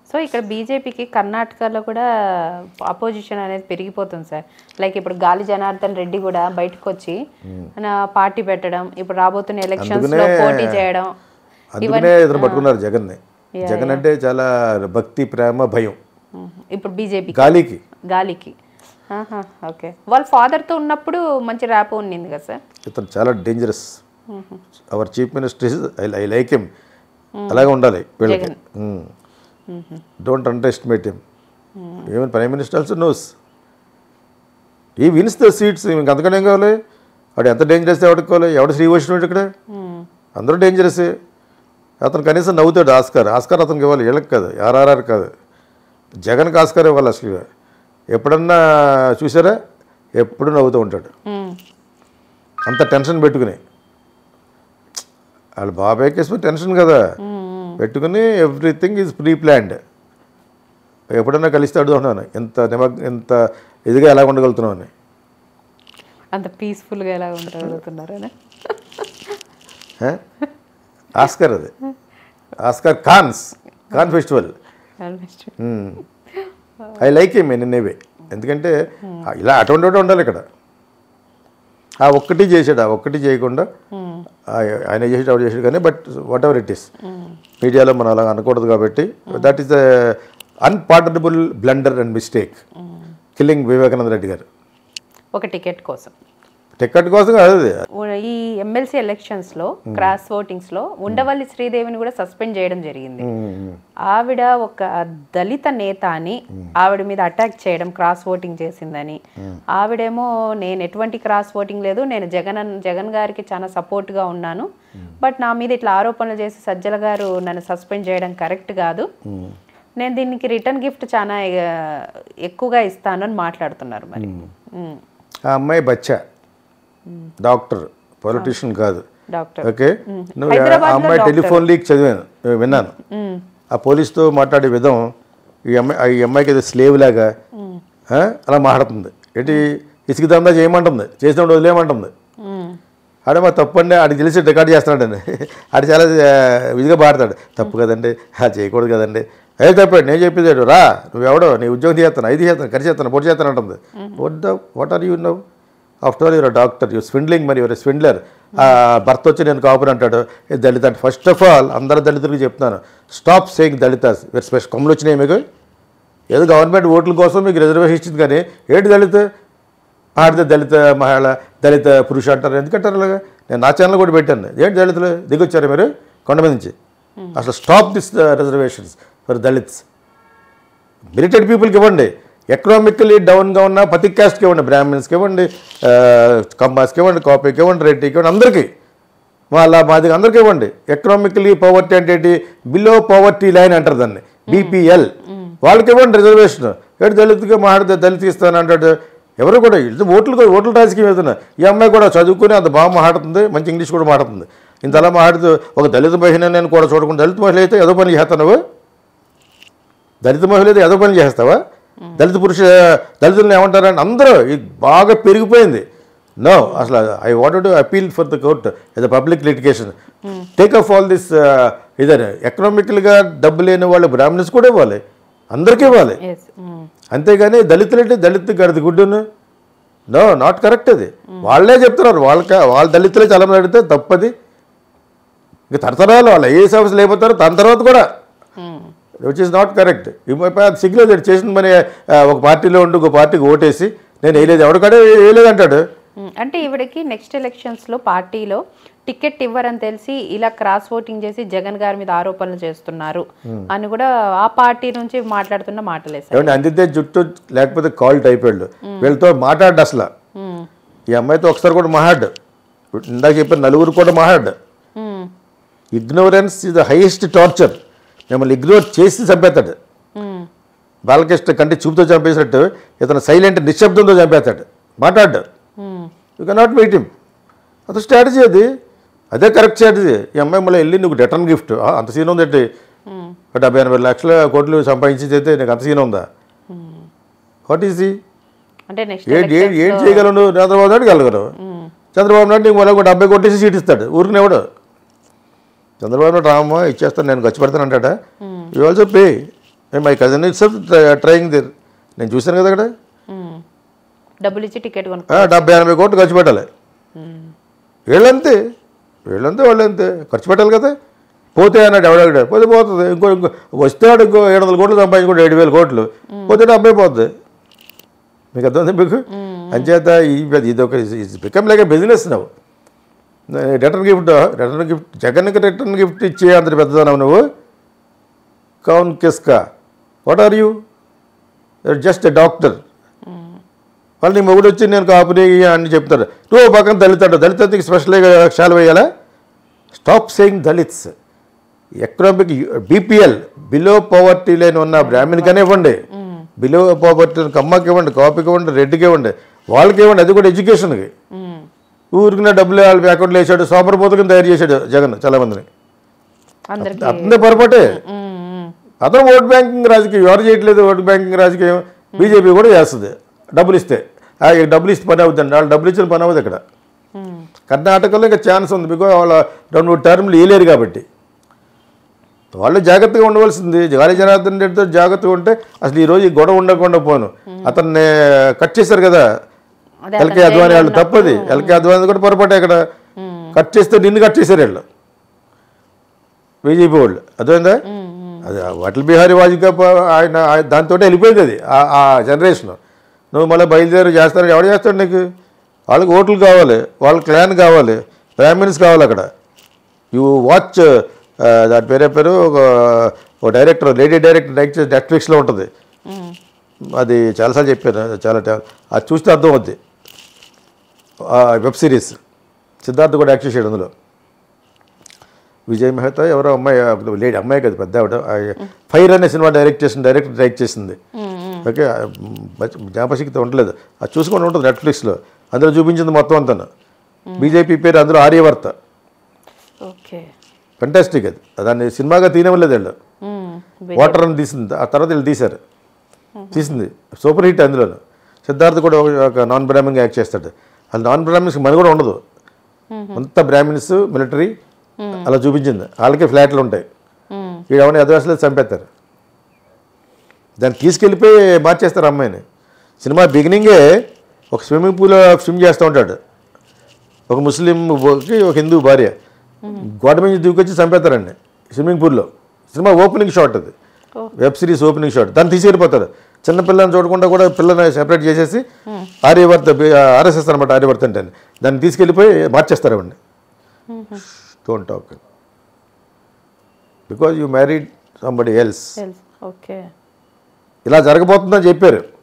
So ఇక్కడ బీజేపీకి కర్ణాటకలో కూడా అపోజిషన్ అనేది పెరిగిపోతుంది సార్ లైక్ ఇప్పుడు గాలి జనార్దన్ రెడ్డి కూడా బయటకు వచ్చి ఆయన పార్టీ పెట్టడం ఇప్పుడు రాబోతున్న ఎలక్షన్స్ లో అందుకనే- పోటీ చేయడం అందుకనే ఇతను పట్టుకున్నారు జగన్ని జగన్ అంటే చాలా భక్తి ప్రేమ భయం మ్మ్. ఇప్పుడు బీజేపీ గాలికి గాలికి ఓకే వాళ్ళ father తో ఉన్నప్పుడు మంచి ర్యాప్ ఉండింది కదా సార్ ఇతను చాలా dangerous our chief minister I like him అలాగే ఉండాలి వీళ్ళకి don't underestimate him even prime minister also knows he wins the seats ఇంక అంతకనే ఏం కావాలి వాడు ఎంత డేంజరస్ ఎవరికి కావాలి ఎవడు శ్రీ వైష్ణవుడు ఇక్కడ అందరూ డేంజరస్ అతను కనీసం నవ్వుతాడు ఆస్కార్ ఆస్కార్ అతనికి ఇవ్వాలి వీళ్ళకి కాదు ఆర్ఆర్ఆర్ కాదు జగన్కి ఆస్కార్ ఇవ్వాలి అసలు ఎప్పుడన్నా చూసారా ఎప్పుడు నవ్వుతూ ఉంటాడు మ్మ్. అంత టెన్షన్ పెట్టుకుని వాళ్ళ బాబాయ్ కేసు టెన్షన్ కదా పెట్టుకుని ఎవ్రీథింగ్ ఈజ్ ప్రీ ప్లాన్డ్ ఎప్పుడన్నా కలిస్తే అడుగుతున్నాను ఎంత నిమగ్ ఎంత ఇదిగా ఎలా ఉండగలుగుతున్నావు అని అంత పీస్ఫుల్గా ఎలా ఉండగలుగుతున్నారు అని హ? ఆస్కర్ అది Oscar Cannes Cannes festival almost I like a men way ఎందుకంటే ఆ ఇలా అటువంటి వాడు ఉండాలి ఇక్కడ ఆ ఒక్కటి చేశాడు ఆ ఒక్కటి చేయకుండా ఆ ఆయన చేసాడు ఆవిడ చేసాడు కానీ but whatever it is మీడియాలో మనం అలా అనకూడదు కాబట్టి that is the unpardonable blunder and mistake killing Vivekananda Reddy గారు ఒక టికెట్ కోసం టికెట్ కోసం కాదు అది ఉ- ఈ ఎమ్మెల్సీ ఎలక్షన్స్ లో క్రాస్ ఓటింగ్స్ లో ఉండవల్లి శ్రీదేవిని కూడా సస్పెండ్ చేయడం జరిగింది ఆవిడ ఒక దళిత నేత అని ఆవిడ మీద అటాక్ చేయడం క్రాస్ ఓటింగ్ చేసిందని ఆవిడేమో నేను ఎటువంటి క్రాస్ ఓటింగ్ లేదు నేను జగన్ అన్- జగన్ గారికి చాలా సపోర్ట్ గా ఉన్నాను బట్ నా మీద ఇట్లా ఆరోపణలు చేసి సజ్జల గారు నన్ను సస్పెండ్ చేయడం కరెక్ట్ కాదు నేను దీనికి రిటర్న్ గిఫ్ట్ చాలా ఆ, ఎక్కువగా ఇస్తాను అని మాట్లాడుతున్నారు మరి ఉమ్. ఆ అమ్మాయి బచ్చా డాక్టర్ పొలిటీషియన్ కాదు డాక్టర్ ఓకే నువ్వు ఆ హైదరాబాద్లో అమ్మాయి టెలిఫోన్ లీక్ చదివాను నేను విన్నాను ఆ పోలీస్తో మాట్లాడే విధం ఈ అమ్మాయి ఈ అమ్మాయికి ఏదో స్లేవ్ లాగా ఆ, అలా మాట్లాడుతుంది ఏంటి ఇసుక దందా చేయమంటుంది చేసినప్పుడు వదిలేయమంటుంది ఉమ్. ఆడే మా తప్పు అండి ఆడికి తెలిసి రికార్డ్ చేస్తున్నాడండి ఆడు చాలా ఆ, విధిగా పాడతాడు తప్పు కదండి ఆ, చేయకూడదు కదండి ఏ తప్పాడు నేను చెప్పేదాడు రా నువ్వెవడో నీ ఉద్యోగం చేస్తాను ఐదు చేస్తాను ఖర్చు చేస్తాను పొడి చేస్తాను అంటుంది what the what are you now after all your doctor you swindling మరి యువర్ స్విండ్లర్ భర్త వచ్చి నేను కాపురు అంటాడు ఏ దళిత అంటే ఫస్ట్ ఆఫ్ ఆల్ అందరు దళితులకు చెప్తున్నాను స్టాప్ సేయింగ్ దళితాస్ మీరు స్పెషల్ కొమ్మలు వచ్చినాయి మీకు ఏదో గవర్నమెంట్ ఓట్ల కోసం మీకు రిజర్వేషన్ ఇచ్చింది కానీ ఏంటి దళిత ఆడితే దళిత మహిళ దళిత పురుష అంటారు ఎందుకంటారు అలాగా నేను నా ఛానల్ కూడా పెట్టాను ఏంటి దళితులు దిగొచ్చారు మీరు కొండ మీద నుంచి అసలు stop this reservations for Dalits మిలిటెడ్ పీపుల్కి ఇవ్వండి ఎకనామికలీ డౌన్గా ఉన్న ప్రతి క్యాస్ట్కి ఇవ్వండి బ్రాహ్మిన్స్కి ఇవ్వండి ఆ, కమ్మాస్కి ఇవ్వండి కాపీకి ఇవ్వండి రెడ్డికి ఇవ్వండి అందరికీ వాళ్ళ మాదిగా అందరికీ ఇవ్వండి ఎకనామికలీ పవర్టీ అంటే ఏంటి బిలో పవర్టీ లైన్ అంటారు దాన్ని బీపీఎల్ వాళ్ళకి ఇవ్వండి రిజర్వేషన్ ఏడు దళితుగా మాట్లాడితే దళిత్ ఇస్తాను అంటాడు ఎవరు కూడా ఇది ఓట్లు ఓట్ల రాజకీయం వెళ్తున్నా ఈ అమ్మాయి కూడా చదువుకుని అంత బాగా మాట్లాడుతుంది మంచి ఇంగ్లీష్ కూడా మాట్లాడుతుంది ఇంతలా మాట్లాడుతూ ఒక దళిత మహిళ నేను కూడా చూడకుండా దళిత మహిళ అయితే ఏదో పని చేస్తావు దళిత మహిళ అయితే ఏదో పని చేస్తావా దళిత పురుష దళితులను ఏమంటారంటే అందరూ ఇది బాగా పెరిగిపోయింది నో అసలు I want to appeal for the court as public litigation take of all this either ఎకనామికల్గా డబ్బు లేని వాళ్ళు బ్రాహ్మణ్స్ కూడా ఇవ్వాలి అందరికీ ఇవ్వాలి ఎస్ అంతేగాని దళితులంటే దళిత్ గడిది గుడ్డును నో నాట్ కరెక్ట్ అది వాళ్ళే చెప్తున్నారు వాళ్ళకి వాళ్ళ దళితులే చాలా మంది అడిగితే తప్పది ఇంకా తరతరాలు వాళ్ళు ఏ సమస్య లేకపోతారు దాని తర్వాత కూడా విచ్ ఇస్ నాట్ కరెక్ట్ సిగ్గులేదు అది చేసిన మరి ఆ, ఒక పార్టీలో ఉండి ఒక పార్టీకి ఓటేసి నేను వేయలేదు ఎవడికాడే వేయలేదు అంటాడు అంటే ఈవిడకి నెక్స్ట్ ఎలక్షన్స్ లో పార్టీలో టికెట్ ఇవ్వరని తెలిసి ఇలా క్రాస్ ఓటింగ్ చేసి జగన్ గారి మీద ఆరోపణలు చేస్తున్నారు అని కూడా ఆ పార్టీ నుంచి మాట్లాడుతున్న మాటలే సార్ ఏమంటే అందితే జుట్టు లేకపోతే కాల్ అయిపోయాడు వీళ్ళతో మాట్లాడు అసలు ఉమ్. ఈ అమ్మాయితో ఒకసారి కూడా మాట్లాడు ఇందాక చెప్పిన నలుగురు కూడా మాట్లాడు um. Ignorance is the highest torture మిమ్మల్ని ఇగ్నోర్ చేసి చంపేస్తాడు ఉమ్. బాలకృష్ణ కంటే చూపుతో చంపేసినట్టు ఇతను సైలెంట్ నిశ్శబ్దంతో చంపేస్తాడు మాట్లాడు um. You cannot wait him అది స్ట్రాటజీ అది అదే కరెక్ట్ స్ట్రాటజీ ఈ అమ్మాయి మళ్ళీ వెళ్ళి నీకు రిటర్న్ గిఫ్ట్ అంత సీన్ ఉందండి ఉమ్. డెబ్బై ఎనభై లక్షల కోట్లు సంపాదించేది అయితే నీకు అంత సీన్ ఉందా వాట్ ఈజ్ ఈ అంటే నెక్స్ట్ ఏంటి ఏంటి ఏం చేయగలవు నువ్వు చంద్రబాబు నాయుడు గెలగలవు చంద్రబాబు నాయుడు నీకు మళ్ళీ ఒక డెబ్బై కొట్టేసి సీట్ ఇస్తాడు ఊరికి ఎవడు చంద్రబాబు నాయుడు రామో ఇచ్చేస్తాను నేను ఖర్చు పెడతాను అంటాడా you also pay my cousin it's trying there నేను చూశాను కదా అక్కడ మ్మ్. డబ్బులు ఇచ్చి టికెట్ కొనుక్కో ఆ, డెబ్బై ఎనభై కోట్లు ఖర్చు పెట్టాలి వీళ్ళంతే వీళ్ళంతే వాళ్ళంతే ఖర్చు పెట్టాలి కదా పోతే అన్నాడు ఎవడెక్కడ పోతే పోతుంది ఇంకో ఇంకో వస్తాడు ఇంకో ఏడు వందల కోట్లు సంపాదించుకుంటే ఏడు వేల కోట్లు పోతే డెబ్బై పోతుంది మీకు అర్థమైంది మీకు అంచేత ఈ ఇది ఒక బికమ్ లైక్ బిజినెస్ నవ్వు రిటర్న్ గిఫ్ట్ రిటర్న్ గిఫ్ట్ జగన్కి రిటర్న్ గిఫ్ట్ ఇచ్చే అంత పెద్దదానవు నువ్వు కౌన్ కిస్కా what are you just a doctor వాళ్ళు నీ మొగుడు వచ్చి నేను కాపుని అని చెప్తాడు నువ్వు ఓ పక్కన దళిత అంటావు దళితానికి స్పెషల్గా క్షాలు వేయాలా stop saying Dalits economic BPL below poverty లేని ఉన్న బ్రాహ్మణ్కనే ఇవ్వండి బిలో పవర్టీ కమ్మకి ఇవ్వండి కాపీకి ఇవ్వండి రెడ్డికి ఇవ్వండి వాళ్ళకి ఇవ్వండి అది కూడా ఎడ్యుకేషన్కి మ్మ్. ఊరికిన డబ్బులు వాళ్ళ అకౌంట్లో వేసాడు సోమరపోతకం తయారు చేశాడు జగన్ చాలా మందిని అందరికి అతనే పొరపాటే మ్మ్, మ్మ్. అతను ఓట్ బ్యాంకింగ్ రాజకీయం ఎవరు చేయట్లేదు ఓట్ బ్యాంకింగ్ రాజకీయం బీజేపీ కూడా చేస్తుంది డబ్బులు ఇస్తే ఆ, ఇక డబ్బులు ఇస్తే పని అవుతుంది వాళ్ళు డబ్బులు ఇచ్చిన పని అవ్వదు ఇక్కడ మ్మ్. కర్ణాటకలో ఇంకా ఛాన్స్ ఉంది బికాజ్ వాళ్ళ రెండు మూడు టర్మ్లు వేయలేరు కాబట్టి వాళ్ళు జాగ్రత్తగా ఉండవలసింది గాలి జనార్దన్ రెడ్డితో జాగ్రత్తగా ఉంటే అసలు ఈ రోజు ఈ గొడవ ఉండకుండా పోను అతన్ని కట్ చేశారు కదా అదే ఎల్కే అద్వాని వాళ్ళు తప్పది ఎల్కే అద్వాని కూడా పొరపాటే ఇక్కడ కట్ చేస్తే నిన్ను కట్ చేశారు వీళ్ళు బీజేపీ వాళ్ళు అర్థమైందా అది అటల్ బిహారీ వాజ్పేయి ప- ఆయన దాంతో వెళ్ళిపోయింది అది ఆ- ఆ జనరేషన్ నువ్వు మళ్ళీ బయలుదేరి చేస్తాను ఎవడు చేస్తాడు నీకు వాళ్ళకి ఓట్లు కావాలి వాళ్ళ క్లాన్ కావాలి బ్రాహ్మిన్స్ కావాలి అక్కడ యూ వాచ్ దాని పేరే పేరు ఒక ఒక డైరెక్టర్ లేడీ డైరెక్టర్ డైరెక్ట్ చేసి నెట్ఫ్లిక్స్లో ఉంటుంది మ్మ్. అది చాలాసార్లు చెప్పాను చాలా టా- అది చూస్తే అర్థం అవుద్ది వెబ్ సిరీస్ సిద్ధార్థ్ కూడా యాక్ట్ చేసాడు అందులో విజయ్ మెహతా ఎవరో అమ్మాయి లేడీ అమ్మాయి కదా పెద్ద ఆవిడ ఆ ఫైర్ అనే సినిమా డైరెక్ట్ చేసింది డైరెక్ట్ డైరెక్ట్ చేసింది ఓకే జ్ఞాపశక్తి ఉండలేదు అది చూసుకొని ఉంటుంది నెట్ఫ్లిక్స్లో అందులో చూపించింది మొత్తం అంతా బీజేపీ పేరు అందులో ఆర్యవర్త ఓకే ఫెంటాస్టిక్ అది దాన్ని సినిమాగా తీయనివ్వలేదు వీళ్ళు మ్మ్. వాటర్ అని తీసింది ఆ తర్వాత వీళ్ళు తీశారు తీసింది సూపర్ హిట్ అందులో సిద్ధార్థ్ కూడా ఒక- ఒక నాన్ బ్రాహ్మణ్గా యాక్ట్ చేస్తాడు అది నాన్ బ్రాహ్మిన్స్ మన కూడా ఉండదు అంతా బ్రాహ్మిన్స్ మిలిటరీ అలా చూపించింది వాళ్ళకే ఫ్లాట్లు ఉంటాయి మ్మ్. వీడు ఎవరిని అదవాసులు చంపేస్తారు దాన్ని తీసుకెళ్ళిపోయి మార్చేస్తారు అమ్మాయిని సినిమా బిగినింగే ఒక స్విమ్మింగ్ పూల్లో స్విమ్ చేస్తూ ఉంటాడు ఒక ముస్లింకి ఒక హిందూ భార్య గోడ మీద దూకొచ్చి చంపేస్తారండి స్విమ్మింగ్ పూల్లో సినిమా ఓపెనింగ్ షాట్ అది ఓ. వెబ్ సిరీస్ ఓపెనింగ్ షాట్ దాన్ని తీసుకెళ్ళిపోతాడు చిన్న పిల్లని చూడకుండా కూడా పిల్లని సెపరేట్ చేసేసి ఆర్యవర్త ఆర్ఎస్ఎస్ అనమాట ఆర్యవర్త అంటే దాన్ని తీసుకెళ్ళిపోయి మార్చేస్తారు అవండి don't talk because you married somebody else తెలుసు ఓకే ఇలా జరగబోతుందని చెప్పారు